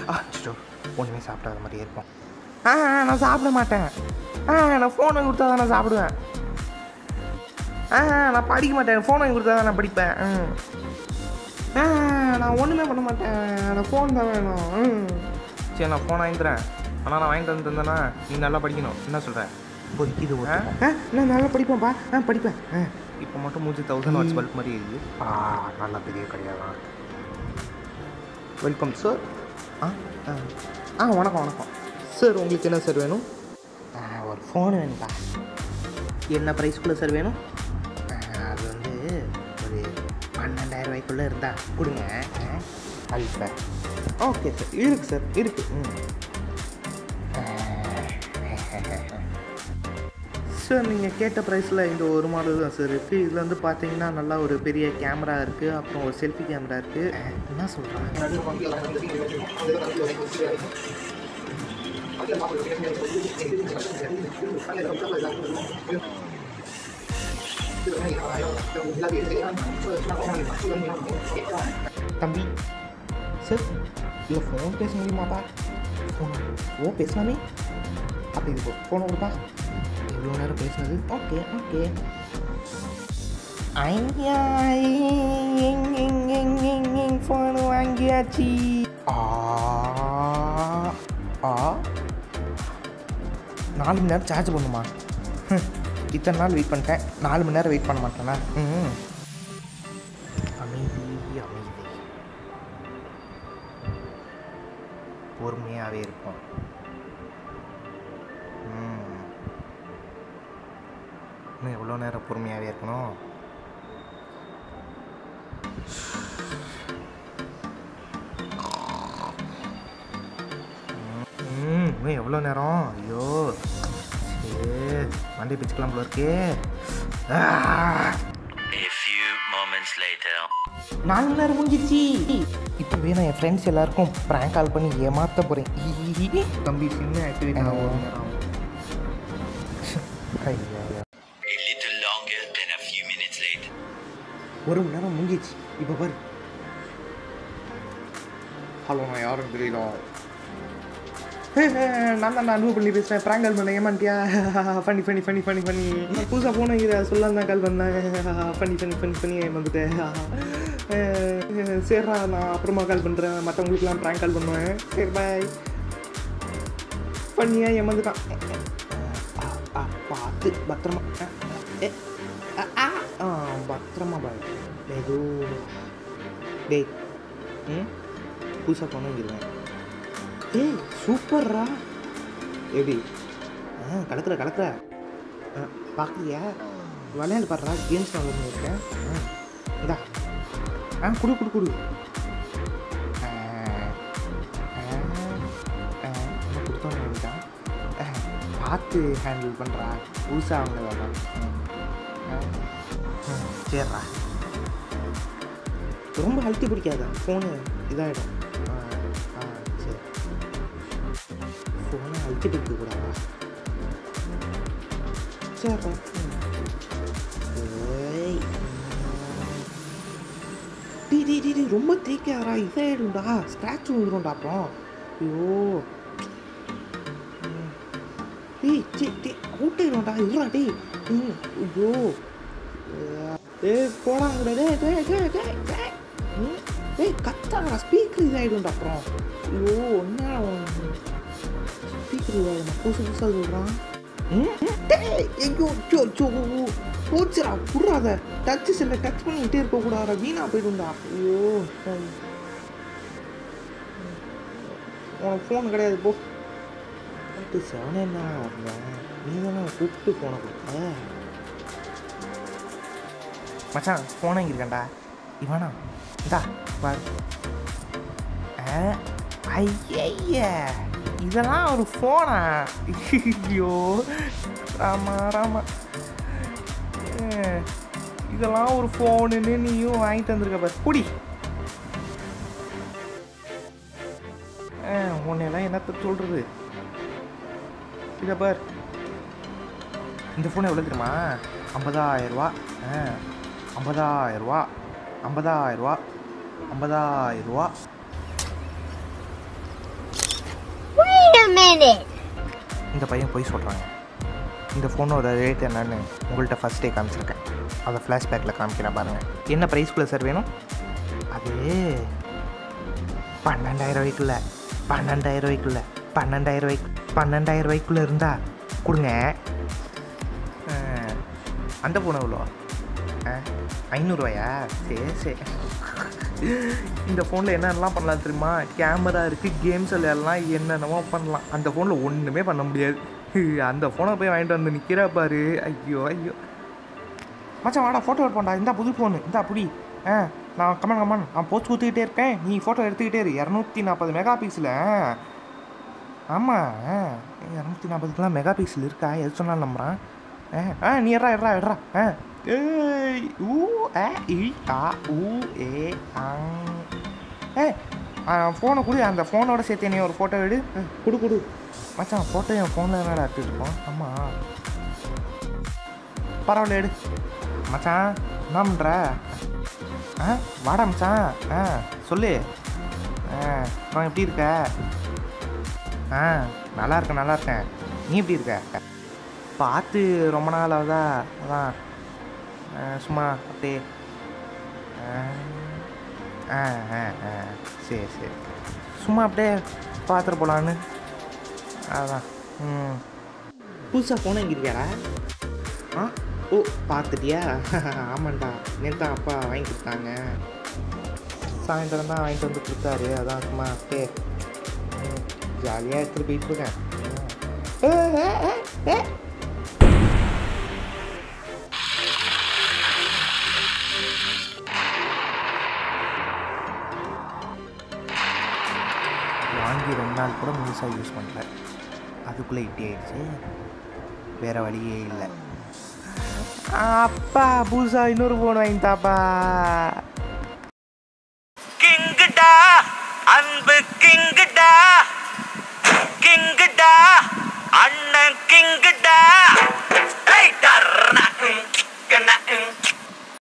அச்சோ ஒன்றுமே சாப்பிடாத மாதிரியே இருப்போம் ஆ ஆ, நான் சாப்பிட மாட்டேன் ஆ நான் ஃபோன் வாங்கி கொடுத்தா தான் நான் சாப்பிடுவேன் ஆ ஆ, நான் படிக்க மாட்டேன் ஃபோன் வாங்கி கொடுத்தா தான் நான் படிப்பேன் ம் ஆ நான் ஒன்றுமே பண்ண மாட்டேன் எனக்கு ஃபோன் தான் வேணும் ம் சரி நான் ஃபோன் வாங்கி தரேன் ஆனால் நான் வாங்கிட்டு வந்து தந்தேன்னா நீ நல்லா படிக்கணும் என்ன சொல்கிறேன் இப்போதைக்கு இது ஆ ஓகே நான் நல்லா படிப்பேன்ப்பா ஆ படிப்பேன் ஆ இப்போ மட்டும் மூஞ்சி தௌசண்ட் வாட்ஸ் பல்ப் மாதிரி இருக்குது ஆ நல்ல பெரிய கடையாக தான் இருக்கு வெல்கம் சார் ஆ ஆ ஆ வணக்கம் வணக்கம் சார் உங்களுக்கு என்ன சார் வேணும் ஆ, ஒரு ஃபோன் வேணுப்பா என்ன ப்ரைஸ்க்குள்ளே சார் வேணும் ஆ, அது வந்து ஒரு பன்னெண்டாயிரம் ரூபாய்க்குள்ளே இருந்தா கொடுங்க அல்ப ஓகே சார் இருக்கு சார் இருக்கு ம் சார் நீங்கள் கேட்ட ப்ரைஸில் இந்த ஒரு மாடல் தான் சார் இருக்குது இதில் வந்து பார்த்தீங்கன்னா நல்லா ஒரு பெரிய கேமரா இருக்குது அப்புறம் ஒரு செல்ஃபி கேமரா இருக்குது என்ன சொல்கிறாங்க தம்பி சார் இல்லை ஃபோன் பேச முடியுமாப்பா ஃபோன் ஓ பேசலாமே அப்போ இது ஃபோனை கொடுப்பா இவ்வளோ நேரம் பேசுனது ஓகே ஓகே ஐயா ஃபோன் வாங்கியாச்சு ஆ ஆ நாலு மணி நேரம் சார்ஜ் பண்ணுமா ஹம், இத்தனை நாள் வெயிட் பண்ணிட்டேன் நாலு மணி நேரம் வெயிட் பண்ண மாட்டேனா ம் அமைதி அமைதி பொறுமையாகவே இருப்போம் ம். இன்னும் எவ்வளோ நேரம் பொறுமையாகவே இருக்கணும் ம், இன்னும் எவ்வளோ நேரம் ஐயோ சரி வண்டி பிச்சுக்கலாம் போல இருக்கே ஆ! A few moments later. நாலு மணி நேரம் முடிஞ்சிருச்சு இப்போவே நான் என் ஃப்ரெண்ட்ஸ் எல்லாருக்கும் ப்ராங்க் கால் பண்ணி ஏமாற்ற போகிறேன் தம்பி சின்ன ஆக்டிவிட்டி நான் ஒரு நேரம் ஐயா A little longer than a few minutes later. ஒரு மணி நேரம் முடிஞ்சிச்சு இப்போ பாரு ஹலோ நான் யாரும் தெரியல நான் தான் அனுபவம் பண்ணி பேசுகிறேன் ப்ராங்க் கால் பண்ண ஏமாண்டியா பண்ணி பண்ணி பண்ணி பண்ணி பண்ணி புதுசாக போன இதை சொல்லலாம் தான் கால் பண்ணேன் பண்ணி பண்ணி பண்ணி பண்ணி ஏமாந்துட்டேன் அஹ் சரிடா நான் அப்புறமா கால் பண்ணுறேன் மற்றவங்களுக்குலாம் ப்ராங்க் கால் பண்ணுவேன் சரி பாய் பண்ணியா ஏமாந்துட்டான் அஹ் அஹ் பார்த்து பத்திரமா அஹ் ஏ ஆ, ஆ, ஆ, பத்திரமா பாய் ஏதோ டேய் ம் புதுசாக பண்ணுங்கிறேன் ஏய் சூப்பர்ரா எப்படி ஆ கலக்குற கலக்குற ஆ பார்க்குறியா விளையாண்டு பாடுறா கேம்ஸ் நான் ஒன்று இருக்கேன் ஆ இந்தா ஆ குடு குடு குடு ஆ, ஆ, ஆ, என்ன கொடுத்தோன்னு நினைக்கிட்டான் ஆ, பார்த்து ஹேண்டில் பண்ணுறா புதுசாக அவங்க வேலை சரிடா ரொம்ப அழுத்தி பிடிக்காத ஃபோனு இதாகிடும் ஆ ஆ சரி ஃபோனை அழுத்தி பிடிக்க கூடாதா சரிடா ஏய் டி டி டி டி ரொம்ப தேய்க்காரா இதாகிடும்டா ஸ்க்ராட்ச் விழுந்துரும்டா அப்புறம் ஐயோ ம். டேய் டி டி அவுட் ஆயிடும்டா இல்லைடா டேய் ம் ஐயோ ஏய் போடாங்கடா டேய் டேய் டேய் டேய் டேய் ம், டேய் கத்தாங்கடா ஸ்பீக்கர் இதாகிடும்டா அப்புறம் ஐயோ என்ன ஸ்பீக்கர் இதாகிடும் புதுசு புதுசாக சொல்கிறான் ம், டேய் ஐயோ ஐயோ ஐயோ போச்சுடா புடுறாத டச்சு செல்ல டச் பண்ணிக்கிட்டே இருக்கக்கூடாதா வீணா போயிடும்டா ஐயோ சரி. உனக்கு ஃபோன் கிடையாது போ பட்டு செவனே என்ன வரல நீ தானே கூப்பிட்டு ஃபோனை கொடுத்த மச்சான் ஃபோனை இருக்கேன்டா இவனா இந்தா பாரு ஐய இதெல்லாம் ஒரு ஃபோனா ஐயோ ராமா ராமா அஹ், இதெல்லாம் ஒரு ஃபோனுன்னு நீயும் வாங்கிட்டு வந்திருக்க பாரு குடி அஹ், உன்னையெல்லாம் என்னத்த சொல்கிறது இதை பார் இந்த ஃபோன் எவ்வளோ தெரியுமா ஐம்பதாயிரரூவா ஆ ஐம்பதாயிரரூவா ஐம்பதாயிரரூவா ஐம்பதாயிரரூவா a minute. இந்த பையன் போய் சொல்கிறாங்க இந்த ஃபோனோட ரேட் என்னன்னு உங்கள்கிட்ட ஃபஸ்ட்டே காமிச்சிருக்கேன் அதை ஃப்ளாஷ்பேக்கில் காமிக்கிறேன் பாருங்கள் என்ன ப்ரைஸ்க்குள்ளே சார் வேணும் அது பன்னெண்டாயிரம் ரூபாய்க்குள்ள பன்னெண்டாயிரம் ரூபாய்க்குள்ள பன்னெண்டாயிரம் ரூபாய்க்கு பன்னெண்டாயிரம் ரூபாய்க்குள்ளே இருந்தா கொடுங்க ஆ, அந்த ஃபோன் எவ்வளோ ஆ ஐநூறுரூவாயா சரி சரி இந்த ஃபோனில் என்னென்னலாம் பண்ணலாம் தெரியுமா கேமரா இருக்குது கேம்ஸ் விளையாடலாம் என்னென்னமோ பண்ணலாம் அந்த ஃபோனில் ஒன்றுமே பண்ண முடியாது அந்த ஃபோனை போய் வாங்கிட்டு வந்து நிற்கிறா பாரு ஐயோ ஐயோ மச்சான் வாடா ஃபோட்டோ எடுப்போம்டா இந்த புது ஃபோனு இந்த புடி ஆ நான் கமன் கமன் நான் போஸ்ட் கொடுத்துக்கிட்டே இருக்கேன் நீ ஃபோட்டோ எடுத்துக்கிட்டே இரு இரநூத்தி நாற்பது மெகா பிக்சல ஆமாம் இரநூத்தி நாற்பதுக்குலாம் மெகா பிக்சல் இருக்கா எது சொன்னாலும் நம்புறான் ஆ ஆ நீ எட்ரா எட்ரா எட்ரா ஆ ஏய் ஊ ஏ இ ஆ ஊ ஏ ஆங் ஏ ஃபோனை கொடு அந்த ஃபோனோட சேர்த்து நீ ஒரு ஃபோட்டோ எடு ஆ, கொடு கொடு மச்சான் ஃபோட்டோ என் ஃபோனில் என்னடா எடுத்துகிட்டு இருக்கோம் ஆமாம் பரவாயில்ல எடு மச்சான் என்ன பண்ணுற ஆ வாடா மச்சான் ஆ சொல்லு ஆ அப்புறம் எப்படி இருக்க ஆ நல்லா இருக்கேன் நல்லா இருக்கேன் நீ எப்படி இருக்க பார்த்து ரொம்ப நாள் ஆகுதா அதான் ஆ, சும்மா அப்படியே ஆ ஆ ஆ ஆ சரி சரி சும்மா அப்படியே பார்த்துட்டு போகலான்னு அதான் ம் புதுசாக ஃபோன் வாங்கியிருக்கியாடா ஆ ஓ பார்த்துட்டியா ஆமாண்டா நேற்று தான் அப்பா வாங்கி கொடுத்தாங்க சாயந்தரம் தான் வாங்கிட்டு வந்து கொடுத்தாரு அதான் சும்மா அப்படியே ஜாலியாக எடுத்துகிட்டு போயிட்டு இருக்கேன் ஏ, ஏ, ஏ, ஏ. வாங்கி ரெண்டு நாள் கூட முழுசாக யூஸ் பண்ணல அதுக்குள்ளே இப்படி ஆயிடுச்சு வேறு வழியே இல்லை அப்பா புதுசாக இன்னொரு ஃபோன் வாங்கிட்டாப்பா